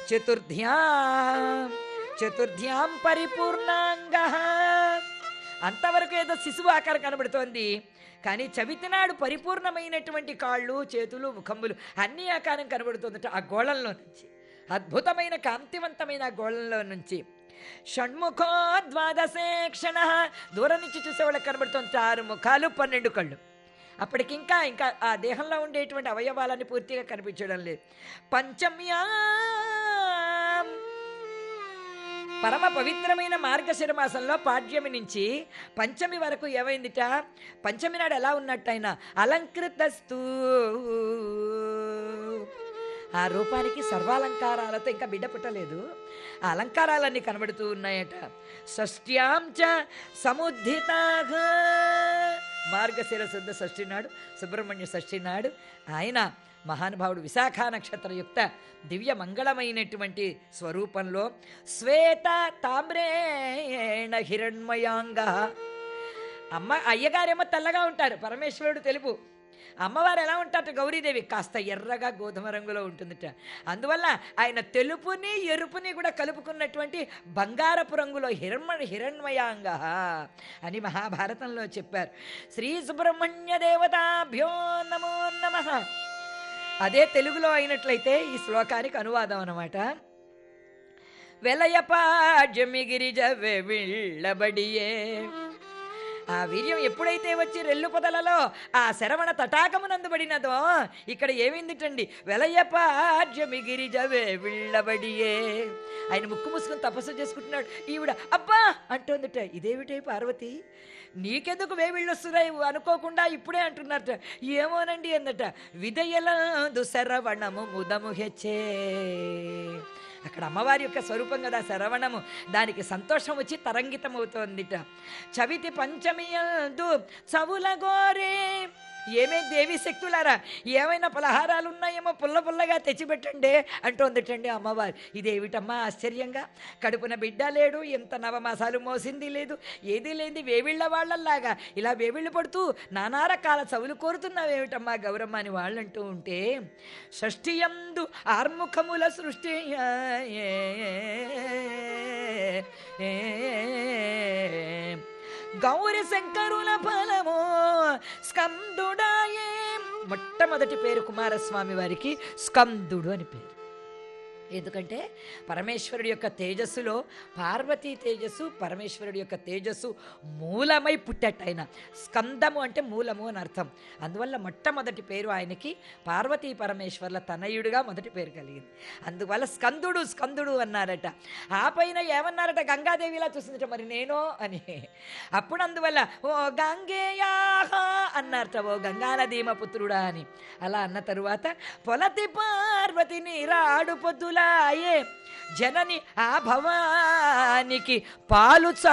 చతుర్థ్యాం చతుర్థ్యాం పరిపూర్ణాంగ అంతవరకు ఏదో శిశువు ఆకారం కనబడుతోంది కానీ చవితినాడు పరిపూర్ణమైనటువంటి కాళ్ళు చేతులు ముఖములు అన్ని ఆకారం కనబడుతుందట ఆ గోళంలో నుంచి అద్భుతమైన కాంతివంతమైన ఆ గోళంలో నుంచి షణ్ముఖో ద్వాదశేక్షణ దూరం నుంచి చూసే వాళ్ళకి కనబడుతుంది ఆరు ముఖాలు పన్నెండు కళ్ళు అప్పటికింకా ఇంకా ఆ దేహంలో ఉండేటువంటి అవయవాలన్నీ పూర్తిగా కనిపించడం లేదు పంచమ్యా పరమ పవిత్రమైన మార్గశిర మాసంలో పాడ్యమి నుంచి పంచమి వరకు ఏమైందిట పంచమి నాడు ఎలా ఉన్నట్టు ఆయన అలంకృతస్తూ ఆ రూపానికి సర్వాలంకారాలతో ఇంకా బిడ్డ పుట్టలేదు ఆ అలంకారాలన్నీ కనబడుతూ ఉన్నాయట షష్ట్యాం చ సముద్ధితాగా మార్గశిర శుద్ధ షష్ఠి నాడు సుబ్రహ్మణ్య షష్ఠి నాడు ఆయన మహానుభావుడు విశాఖ నక్షత్రయుక్త దివ్య మంగళమైనటువంటి స్వరూపంలో శ్వేత తామ్రేణ హిరణ్మయాంగ అమ్మ అయ్యగారేమో తెల్లగా ఉంటారు పరమేశ్వరుడు తెలుపు అమ్మవారు ఎలా ఉంటారట గౌరీదేవి కాస్త ఎర్రగా గోధుమ రంగులో ఉంటుందిట అందువల్ల ఆయన తెలుపుని ఎరుపుని కూడా కలుపుకున్నటువంటి బంగారపు రంగులో హిరణ్మ హిరణ్మయాంగ అని మహాభారతంలో చెప్పారు శ్రీ సుబ్రహ్మణ్య దేవతాభ్యో నమో నమ అదే తెలుగులో అయినట్లయితే ఈ శ్లోకానికి అనువాదం అన్నమాట వెలయపాడ్యమిగిరిజ వెళ్ళబడియే ఆ వీర్యం ఎప్పుడైతే వచ్చి రెల్లు పొదలలో ఆ శరవణ తటాకమునందుబడినదో ఇక్కడ ఏమైందిటండి వెలయపాడ్యమిగిరిజవే విళ్ళబడియే ఆయన ముక్కు మూసుకొని తపస్సు చేసుకుంటున్నాడు ఈవిడ అబ్బా అంటోందిట ఇదేమిటే పార్వతి నీకెందుకు వేవిళ్ళు వస్తున్నాయి అనుకోకుండా ఇప్పుడే అంటున్నారట ఏమోనండి అందట విదయలందు శరవణము ముదము హెచ్చే అక్కడ అమ్మవారి యొక్క స్వరూపం కదా శరవణము దానికి సంతోషం వచ్చి తరంగితం అవుతోందిట చవితి పంచమియందు చవుల గోరే ఏమే దేవి శక్తులారా ఏమైనా పలహారాలు ఉన్నాయేమో పుల్ల పుల్లగా తెచ్చిపెట్టండి అంటోందిటండి అమ్మవారు ఇదేమిటమ్మా ఆశ్చర్యంగా కడుపున బిడ్డ లేడు ఎంత నవమాసాలు మోసింది లేదు ఏదీ లేని వేవిళ్ళ వాళ్ళల్లాగా ఇలా వేవిళ్ళు పడుతూ నానా రకాల చవులు కోరుతున్నావేమిటమ్మా గౌరమ్మ అని వాళ్ళంటూ ఉంటే షష్ఠియందు ఆర్ముఖముల సృష్టి గౌరి శంకరుల ఫలము స్కందుడాయే మొట్టమొదటి పేరు కుమారస్వామి వారికి స్కందుడు అని పేరు ఎందుకంటే పరమేశ్వరుడి యొక్క తేజస్సులో పార్వతీ తేజస్సు పరమేశ్వరుడి యొక్క తేజస్సు మూలమై పుట్టట ఆయన స్కందము అంటే మూలము అని అర్థం అందువల్ల మొట్టమొదటి పేరు ఆయనకి పార్వతీ పరమేశ్వర్ల తనయుడుగా మొదటి పేరు కలిగింది అందువల్ల స్కందుడు స్కందుడు అన్నారట ఆ పైన ఏమన్నారట గంగాదేవిలా చూసిందట మరి నేనో అని అప్పుడు అందువల్ల ఓ గంగేయాహ అన్నారట ఓ గంగానదీమ పుత్రుడా అని అలా అన్న తరువాత పొలతి పార్వతిని రాడు పొద్దులాయే జనని ఆ భవానికి పాలు చ